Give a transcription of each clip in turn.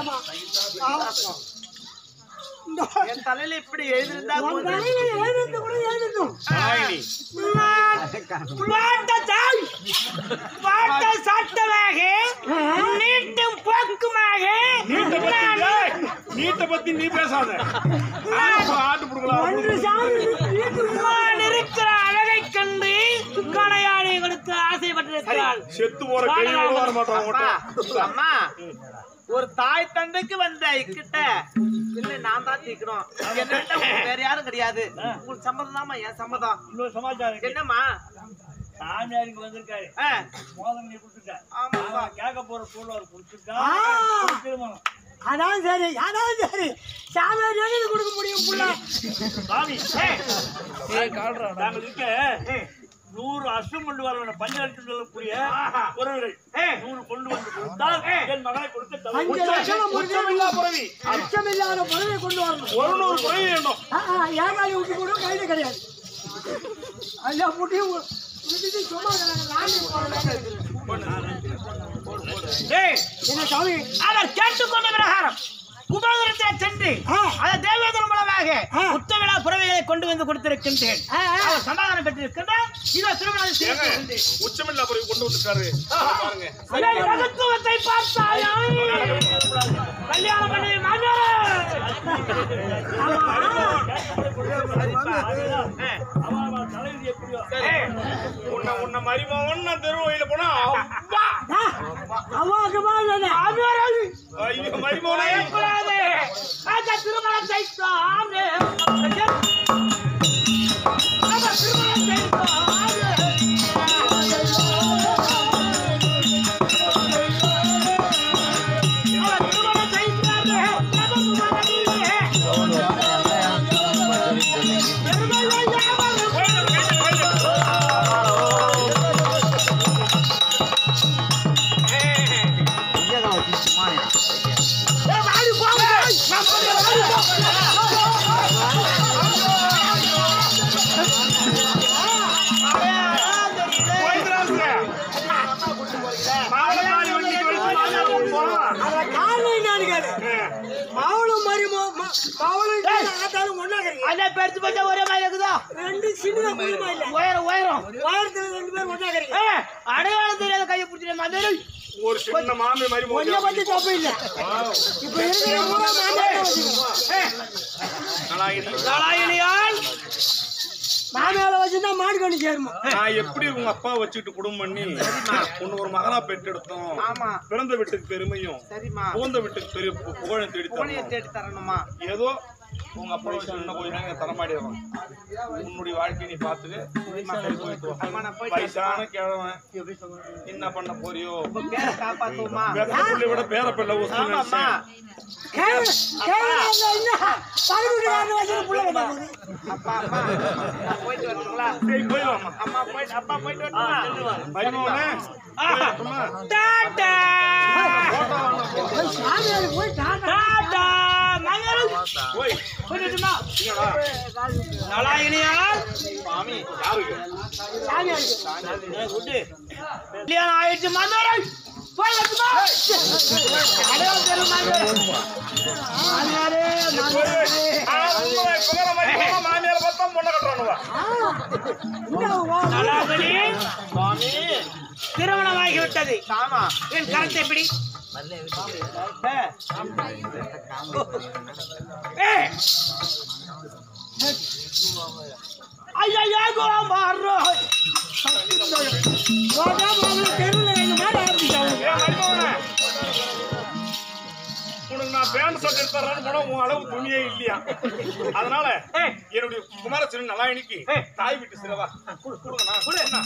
ஆமா ஆமா. இந்த என் தலையில இப்படி எழுதிருந்தா உன் போதும். தலையில எழுதிருந்து கூட எழுதிருக்கும். நாராயணி வாட்ட தாய் வாட்ட சட்டமாக நீட்டும் போக்குமாக நீட்ட பத்தி நீ பேசாத ஆட்டு புடுக்கலாம் ஒன்று சாமி வீட்டுக்கு நான் இருக்கிற அழகை கண்டு கணையாளிகளுக்கு ஆசைப்பட்டிருக்கிறாள் செத்து போற கையோட வர மாட்டான் உன்கிட்ட. அம்மா ஒரு தாய் தந்தைக்கு வந்த இக்கிட்ட இல்லை நான் தான் தீக்கணும் என்னட்ட உங்களுக்கு வேற யாரும் கிடையாது உங்களுக்கு சம்மதம் தாம்மா என் சம்மதம் இன்னொரு சமாச்சாரம் இருக்கு. என்னம்மா சாமியார் இங்க வந்திருக்காரு ஆ, மோதம் நீ கொடுத்துட்ட ஆமாப்பா அவன் கேட்க போற பொருள் அவர் கொடுத்துட்டா ஆ. திருமணம் அதான் சரி அதான் சரி சாமியார் எழுதி கொடுக்க முடியும் புள்ள சாமி நாங்கள் இருக்க நூறு அஷ்டம் கொண்டு வர வேண்டும் பஞ்சாயத்து சொல்லக்கூடிய உறவுகள் நூறு கொண்டு வந்து கொடுத்தால் என் மகனை கொடுத்து தவறு. அஞ்சு லட்சம் உச்சமில்லா புறவி அச்சமில்லாத பொருளை கொண்டு வரணும் ஒரு நூறு புறவி வேண்டும் ஆ, ஆ, ஏகாலி விட்டு கூட கைது கிடையாது ஐயா முட்டியும் விட்டுட்டு சும்மா கிடக்கு. நானே போறேன். ஏய், என்ன சாமி அவர் கேட்டுக்கொண்ட பிரகாரம் உபகரத்தை சென்று ஆ. அதை தேவேந்திர மூலமாக ஆ. உத்தவிழா புறவைகளை கொண்டு வந்து கொடுத்திருக்கின்றேன் ஆ, ஆ. அவர் சமாதானம் பெற்றிருக்கின்றார் இதோ திருமணம் ஏங்க செய்து உச்சமில்லா புறவி கொண்டு வந்துட்டாரு பாருங்க மகத்துவத்தை பார்த்தாயா கல்யாணம் பண்ணி அவன் அவன் தலைவிதி எப்படியோ உன்னை உன்னை மரிமகன் நான் தெருவையில போனா அப்பா ஆ, அம்மாவுக்கு பாருங்க ஐயோ மரிமகனே திருமணம் செய்தாரு திருமணம் மாவளக்காரி வண்டிக்கு வச்சு மாலை போட்டு போறான் அத காரணம் என்னன்னு கேளு. மாவளும் மருமோ ம- மாவளும் ஆத்தாலும் ஒண்ணா கிடையாது அதே பெருத்து போச்சா ஒரே மாதிரி இருக்குதா ரெண்டு சின்ன குடும்பம் இல்ல உயரம் உயரம் உயரத்துல ரெண்டு பேரும் ஒண்ணா கிடையாது ஏய், அடையாளம் தெரியாத கையை பிடிச்சிட்டு மதுரை ஒரு சின்ன மாமி கொஞ்சம் மரிமகன் பத்தி தப்பு இல்ல இப்ப இருக்கிற பூரா மாமியார் தான் வச்சுக்கணும். நாராயணி நாராயணியால் மாமியார வச்சுதான் மாடு கண்ணு சேருமா நான் எப்படி உங்க அப்பா வச்சுட்டு குடும்பம் பண்ணி உன்னை ஒரு மகனா பெற்றெடுத்தோம் ஆமா பிறந்த வீட்டுக்கு பெருமையும் சரிம்மா புகுந்த வீட்டுக்கு பெரிய பு- புகழும் தேடி புகழைய தரணும் தேடி தரணுமா ஏதோ உங்க அப்பா வச்சு இன்னும் கொஞ்ச நேரம் தரமாடிடுறோம் உன்னுடைய வாழ்க்கையை நீ பார்த்துட்டு சரி போயிட்டு வா. அம்மா, நான் போயிட்டு வயசான கிழவன் என்ன பண்ண போறியோ உங்க பேரை காப்பாத்துவோமா பெத்த பிள்ளை விட பேர பிள்ளை ஒசு ஆமாம்மா கேளு கேளு அந்த என்ன பக்கத்து வச்சுட்டு புள்ள கட்ட போகுது அப்பா அம்மா நான் போயிட்டு வரட்டுங்களா சரி போய் வாமா அம்மா போயிட்டு அப்பா போயிட்டு வரட்டுங்களா மருமகனே போயிட்டுமா? டாடா சாமியார் போய் டாட்டா டாடா மங்களம் போய் போயிட்டுமா இங்கடா. நாராயணியால் சாமி யாருக்கு சாமியாருக்கு கல்யாணம் ஆயிடுச்சு மதுரை போய் வரட்டுமா அடையாளம் தெரியும் மதுரை மாமியாரே போய். ஆ, உங்களை புகழ மரிமகன் மாமியாரை பார்த்தா பொண்ணை கட்டுறானுவா நலாபதி சுவாமி திருமணமாகிவிட்டது ஆமா என் கரத்தை எப்படி ஐயா கோமாரோ தெருவில் எங்க மேல ஆரம்பிச்சாங்க ஏன் மருமகனே? உனக்கு நான் பேண்ட் ஷர்ட் எடுத்து தர்றேன்னு போனா உன் அளவு துணியே இல்லையா அதனால என்னுடைய குமாரசிறன் நலாயணிக்கு தாய் வீட்டு சிறவா கொடுங்கண்ணா கொடுங்கண்ணா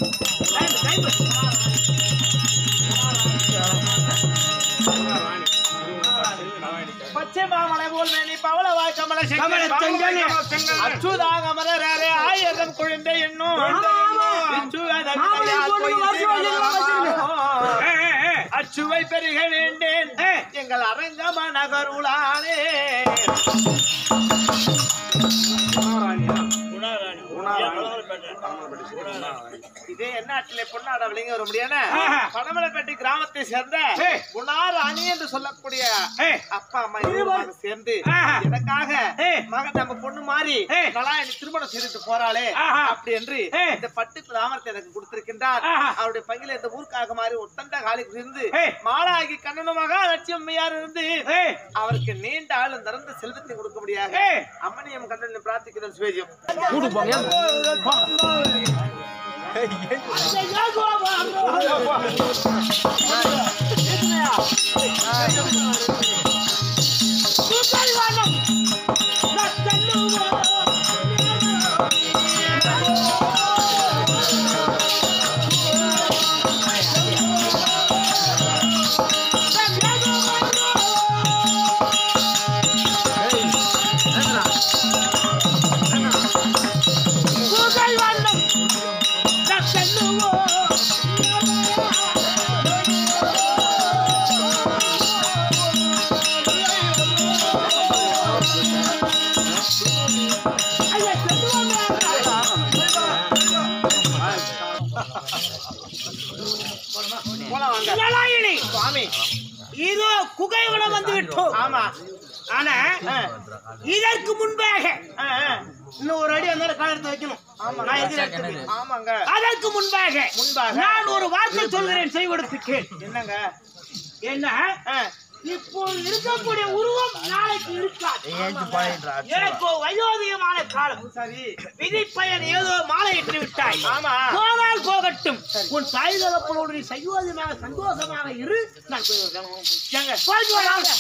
பச்சை மாமலை போல் மேனி பவளவாய் கமல செங்கல் அச்சுதாக மலரே ஆயிரம் குழந்தை என்னும் மாமலை போட்டு வருஷம் வருஷம் அச்சுவை பெருக வேண்டேன் எங்கள் அரங்கம நகருளானே குணாராணி இதே எந்நாட்டிலே பொன்னாட விளங்கி வர முடியாத ஆஹா. பனமலைப்பேட்டை கிராமத்தை சேர்ந்த ஏ. குணார் அணி என்று சொல்லக்கூடிய ஏ. அப்பா அம்மா இருவரும் சேர்ந்து ஆஹா. எனக்காக ஏ. மகன் நம்ம பொண்ணு மாதிரி ஏ. நலாயணி திருமணம் செய்துட்டு போறாளே ஆஹா. அப்படி என்று ஏ. இந்த பட்டு கிராமத்தை எனக்கு கொடுத்திருக்கின்றார் ஆஹா. அவருடைய பங்கில இந்த ஊருக்காக மாதிரி ஒத்தண்ட காலி இருந்து ஏ. மாலாகி கண்ணனுமாக லட்சியம்மையார் இருந்து ஏய், அவருக்கு நீண்ட ஆளும் திறந்த செல்வத்தை கொடுக்க முடியாது ஏய். அம்மனியம் கண்ணன் பிரார்த்திக்கிறேன் சுவேஜம் போலாம் வாங்க நலாயினி சுவாமி இதோ குகைவனம் வந்து விட்டோம் ஆமா ஆனா ஆ, இதற்கு முன்பாக ஆ, ஆ. இன்னும் ஒரு அடி அந்த கால் எடுத்து வைக்கணும் ஆமா நான் எதிர் எடுத்துக்கிறேன். ஆமாங்க அதற்கு முன்பாக முன்பாக. நான் ஒரு வார்த்தை சொல்கிறேன் செய்வதற்கு கேள் என்னங்க என்ன ஆ, இப்போ இருக்கக்கூடிய உருவம் நாளைக்கு இருக்காது எனக்கு வயோதிகமான காலம் சரி விதி பயன் ஏதோ மாலை இட்டு விட்டாய் ஆமா போனால் போகட்டும் உன் தாய் தகப்பனோடு நீ சயோதியமாக சந்தோஷமாக இரு நான் போய் வரேன். ஏங்க போயிட்டு வராங்க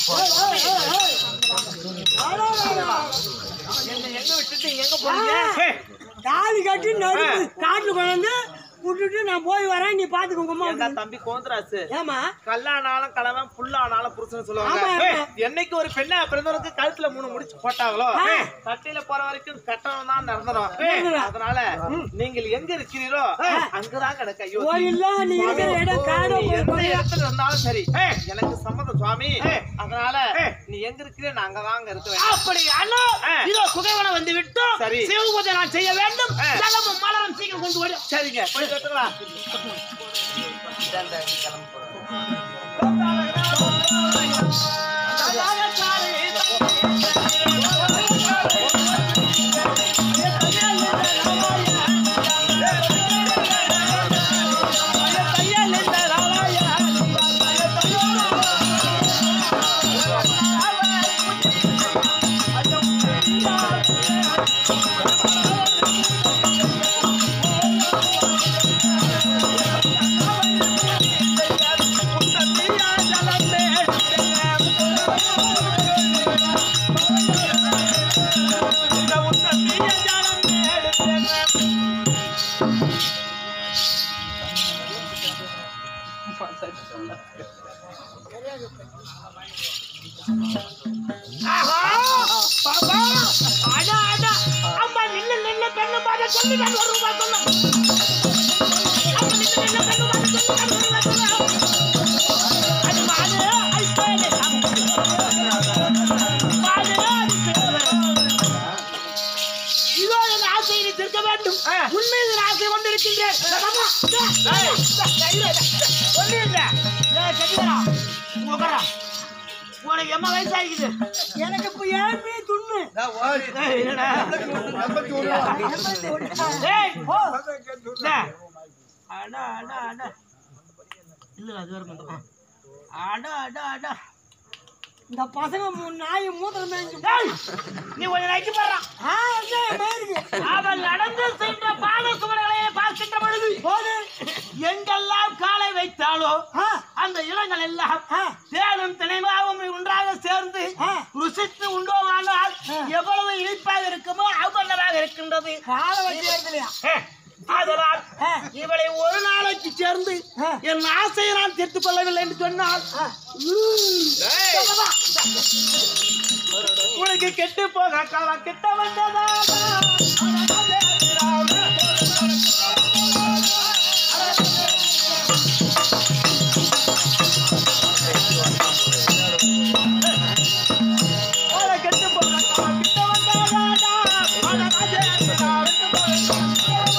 என்ன எங்க விட்டுட்டு எங்க போறீங்க ஏய், தாலி கட்டி நடுவு காட்டுல கொண்டாந்து விட்டுட்டு நான் போய் வரேன் நீ பாத்துக்கோங்கம்மா ஏண்டா தம்பி கோந்தராசு ஏமா கல்லானாலும் கலவன் புல்லானாலும் புருஷன் ஆமா, சொல்லுவாங்க ஆமா. ஏய், என்னைக்கு ஒரு பெண்ணா பிறந்தவருக்கு கழுத்துல மூணு முடிச்சு போட்டாங்களோ ஆ. கட்டையில போற வரைக்கும் கட்டணம் தான் நடந்துடும் நடந்துடும். அதனால நீங்கள் எங்க இருக்கிறீரோ அங்கதான் கிடக்க ஐயோ கோயில்ல நீ இருக்கிற இடம் காடோ நீ எந்த கோயில் இடத்துல இருந்தாலும் சரி ஏய். எனக்கு சம்மதம் சுவாமி ஏய். அதனால ஏய். நீ எங்க இருக்கிற நான் அங்கதாங்க இருக்கிறேன் அப்படி அண்ணா ஆ. இதோ குகைவனம் வந்து விட்டோம் சரி. சிவபூஜை நான் செய்ய வேண்டும் ஆ. ஜலமும் மலரும் சீக்கிரம் கொண்டு வரும் சரிங்க போய் கட்டுங்களா ஆஹா! பாப்பா! அடா, அடா! அம்மா, நில்லு, நில்லு, பெண்ணு பார்த்து சொல்லு, நான் ஒரு ரூபா சொல்லு. அம்மா, நில்லு, நில்லு, பெண்ணு பார்த்து சொல்லு, நான் ஒரு ரூபா சொல்லு. அது மாடு, ஐஸ்வர்ய சாமி. மாடு, இதோ என் ஆசையை நீ தீர்க்க வேண்டும் உன் மீது நான் ஆசை கொண்டிருக்கின்றேன் அம்மா, டே, டேய், டேய், இரு, டேய், ஒண்ணும் இல்ல. டேய், கட்டிக்கடா. உட்காரா. உனக்கு எம்மா வயசாகிக்குது எனக்கு இப்ப ஏழ்மே துண்ணு ஏய், என்னடா? ஏய், போ. இந்தா. அடா, அடா, அடா. இல்ல, அது வேற மந்தம். அடா, அடா, அடா. இந்த பசங்க மூணு நாய் மூத்திர மேய்ஞ்சு ஏய், நீ கொஞ்சம் நக்கி பாடுறான் ஆ என்ன மயிருக்கு அவள் நடந்து சென்ற பாத சுவடுகளை பார்க்கின்ற பொழுது போது எங்கெல்லாம் காலை வைத்தாலோ ஆ அந்த இடங்கள் எல்லாம் ஆ தேனும் தினைமாவும் ஒன்றாக சேர்ந்து ஆ. ருசித்து உண்டோமானால் எவ்வளவு இனிப்பாக இருக்குமோ அவ்வளவாக இருக்கின்றது காலை வச்சு இல்லையா ஏ, அதனால் ஆ. இவளை ஒரு நாளைக்கு சேர்ந்து ஆ. என் ஆசையை நான் தீர்த்துக் கொள்ளவில்லை என்று சொன்னால் உனக்கு கெட்டு போக காலம் கிட்ட வந்ததா கெட்டு போக காலம் கிட்ட வந்ததா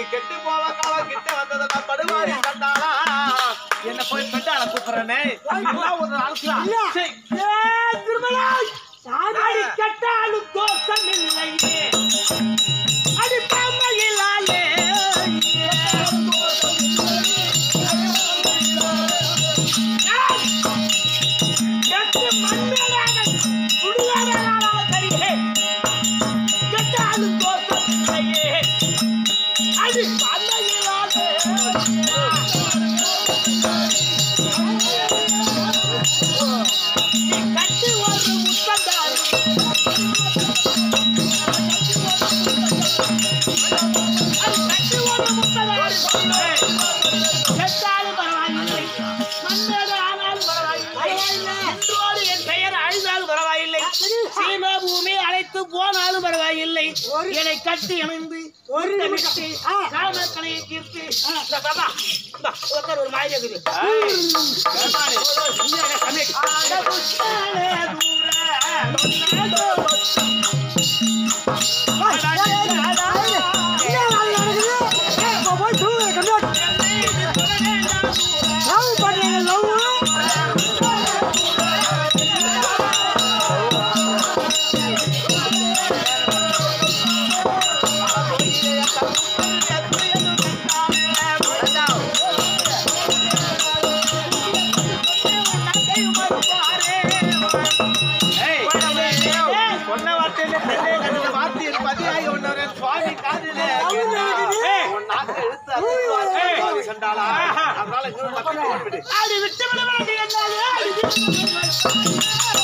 கெட்டு போவ காலம் கிட்ட வந்ததை நான் படுவாரி கண்டாளா என்ன போய் பெண்டால கூப்பிடுறேனே இதெல்லாம் ஒரு நாளுக்குலாம் இல்ல. சரி. ஏ திருமலா சாமி. அடி கெட்டாலும் தோஷம் இல்லையே அடி பாம்பையிலாலே கெட்டு மண்ணாக குடியாராக சரியே கெட்டாலும் தோஷம் இல்லையே அடி பாம்பையிலாலே கட்டி ஒரு முத்தந்தாரு அது கட்டி ஒரு முத்தந்தாரு செத்தாலும் பரவாயில்லை மன்னது ஆனாலும் பரவாயில்லை இன்றோடு என் பெயர் அழிந்தாலும் பரவாயில்லை சீமா பூமி அழைத்து போனாலும் பரவாயில்லை என்னை கட்டி அணிந்து ஒரு நிமிஷம். முத்தமிட்டு ஆ. காமக்கலையை தீர்த்து இந்த பாபா இந்த ஒருத்தர் ஒரு மாதிரி இருக்குது ஏய், பெருமானே. அட புத்தாலே தூர என்ன வேலை நடக்குது? இப்ப போய் தூங்க, கம்மியா. love பண்றீங்க, love. ஏய், சொன்ன வார்த்தையில பெண்ணே கண்ணுல வார்த்தை என் பதியாகி ஒன்னவரே, சுவாமி காதிலே ஏய், உன் நாக்கு இழுத்து அறுத்து வார்த்தை சுவாமி சண்டாளா. அதனால இங்கிருந்து தப்பித்து ஓடிவிடு. அது விட்டு விட வேண்டிய என்னது? அது விட்டு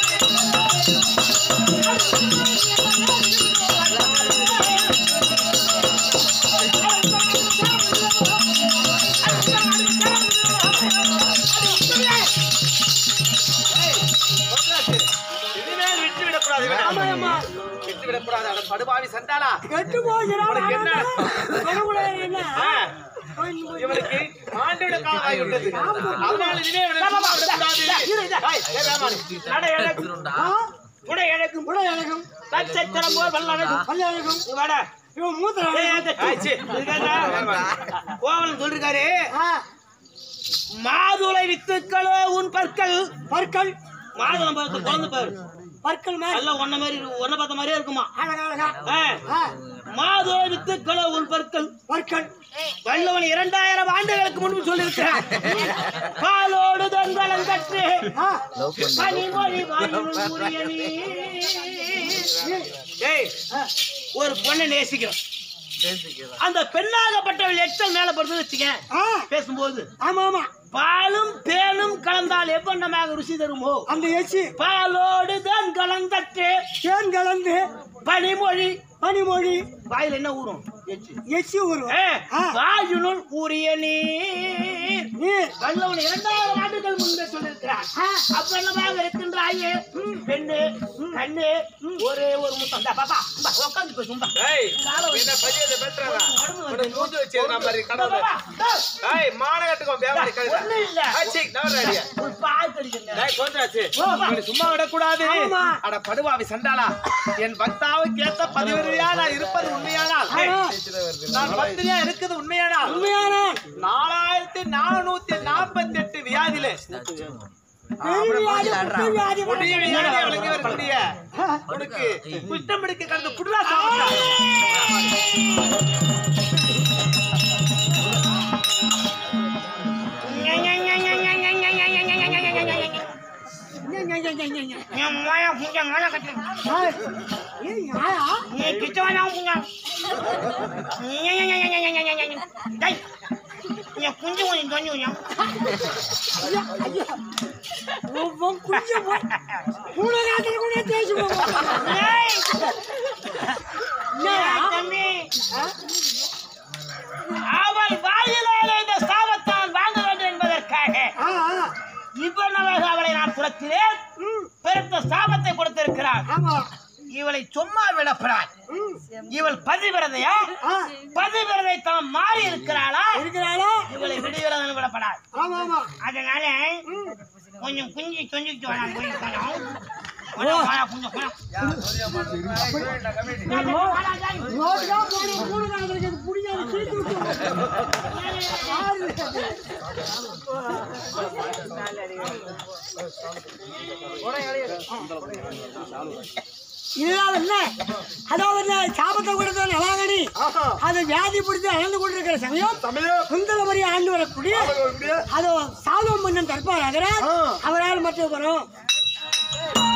சொல்றாச்சு. இனிமேல் விட்டு விடக்கூடாது இவனை. விட்டு விடக்கூடாது அட படுபாவி சண்டாளா கெட்டு போகிறான் உனக்கு என்ன? சொல்லக்கூடாது என்ன ஆ, இவனுக்கு ஆண்டோட காலம் ஆகிவிட்டது அதனால இனிமே இவனை சும்மா விடக்கூடாது. ஏய், ஏய், வேமானி. நட இழக்கும் ஆ? உடை இழக்கும் உடை அழகும் நட்சத்திரம் போல் வல்லழகும் பல்லு அழகும் வாட இவன் மூத்த ஏய், அந்த ஆய், சீ. கோவலன் சொல்லிருக்காரு ஆ மாதுளை வித்துக்களோ உன் பற்கள் பற்கள் மாதுளம் பார்த்து குழந்தை பாரு பற்கள் மாதிரி எல்லாம் ஒன்ன மாதிரி இருக்கு, ஒன்ன பார்த்த மாதிரியே இருக்குமா அழகா அழகா ஆ. ஆ மாதுளை வித்துக்களோ உன் பற்கள் பற்கள் வல்லவன் இரண்டாயிரம் ஆண்டுகளுக்கு முன்பு சொல்லியிருக்கிறார் பாலோடு தொங்கலம் கற்று ஆ பனிமொழி வாயினுள் கூறிய நீ. ஏய் ஒரு பொண்ணை நேசிக்கிறோம் அந்த பெண்ணாகப்பட்டவள் எச்சல் மேல படுத்து வச்சுக்க ஆ பேசும்போது ஆமா ஆமா பாலும் தேனும் கலந்தால் எவ்வண்ணமாக ருசி தருமோ அந்த எச்சி பாலோடு தான் கலந்தற்று தேன் கலந்து பனிமொழி பனிமொழி வாயில என்ன ஊறும் எச்சு எச்சி வரும் ஏ, ஆ. வாயினுள் கூறிய நீர் நீர் வல்லவன் இரண்டாயிரம் ஆண்டுகள் முன்பே சொல்லியிருக்கிறார் அப்பெண்ணமாக இருக்கின்றாயே பெண்ணு கண்ணு ஒரே ஒரு முத்தம் இந்தா, பாப்பா இந்தா, உட்கார்ந்து பேசு, இந்தா. ஏய், என்ன பையனை பெற்றவா? உன்னை மூஞ்சி வச்சு எதுனா மாதிரி இந்தா, கடவுளே. பாப்பா, இந்தா. ஏய், மானகட்டுக்கும் பேவாடி கழுதை. ஒண்ணும் இல்ல. ஏய், சீ, நவர்றா அடியே. ஒரு பால் கடிக்கிறேன். ஏய், கோத்ராஜ், இவனை சும்மா விடக்கூடாது ஆமா. அட படுவாவி சண்டாளா என் பக்தாவுக்கு ஏத்த பதிவரியா நான் இருப்பது உண்மையானால் ஆமா. நான் பக்தியா இருக்குது உண்மையானால் உண்மையான நாலாயிரத்தி நானூத்தி நாற்பத்தி எட்டு வியாதியில பெருவியாதி பெருவியாதி கொடிய வியாதியை விளங்கி வரக்கூடிய ஆ. உனக்கு குஷ்டம் பிடிக்க கடந்த புடுலா சாப்பிட்டா என் மோயா புஞ்சா மேல கட்டு. ஏய், ஏய், யாரா? நீ கிச்சவனா புஞ்சா. டேய், நீ குஞ்சு கொஞ்சம் தொஞ்சு கொஞ்சம். ஐயா, ஐயா. உன் குஞ்சு போய் மூணு நேரத்துல கூட தேய்ச்சி போகும். டேய், என்னடா? தம்பி, ஆ? அவள் வாயிலாலே இந்த சாபத்தால் வாங்க வேண்டும் என்பதற்காக ஆ, ஆ. இவ்வளவாக அவளை நான் துரத்தினேன் ம், பெருத்த சாபத்தை கொடுத்திருக்கிறார் ஆமா. இவளை சும்மா விடப்படாய் ம், இவள் பதிவிரதையா ஆ. பதிவிரதை தான் மாறி இருக்கிறாளா இருக்கிறாளா? இவளை விடுவிரதன் விடப்படாது ஆமா, ஆமா. அதனால கொஞ்சம் குஞ்சு கொஞ்சிட்டு வேணாம் கொஞ்சம் கொஞ்சம் ரோட்டுக்கா போன மூணு நாளைக்கு இது பிடிக்காது சீட்டு விட்டு ஆறு இதனால என்ன அதாவது என்ன சாபத்தை கொடுத்த நலாங்கடி அது வியாதி பிடித்து அழந்து கொண்டிருக்கிற சமயம் சமயம் சுந்தரமரி ஆண்டு வரக்கூடிய வரக்கூடிய அது சால்வம் மன்னன் தற்பாராகிறார் அவரால் மட்டும் வரும்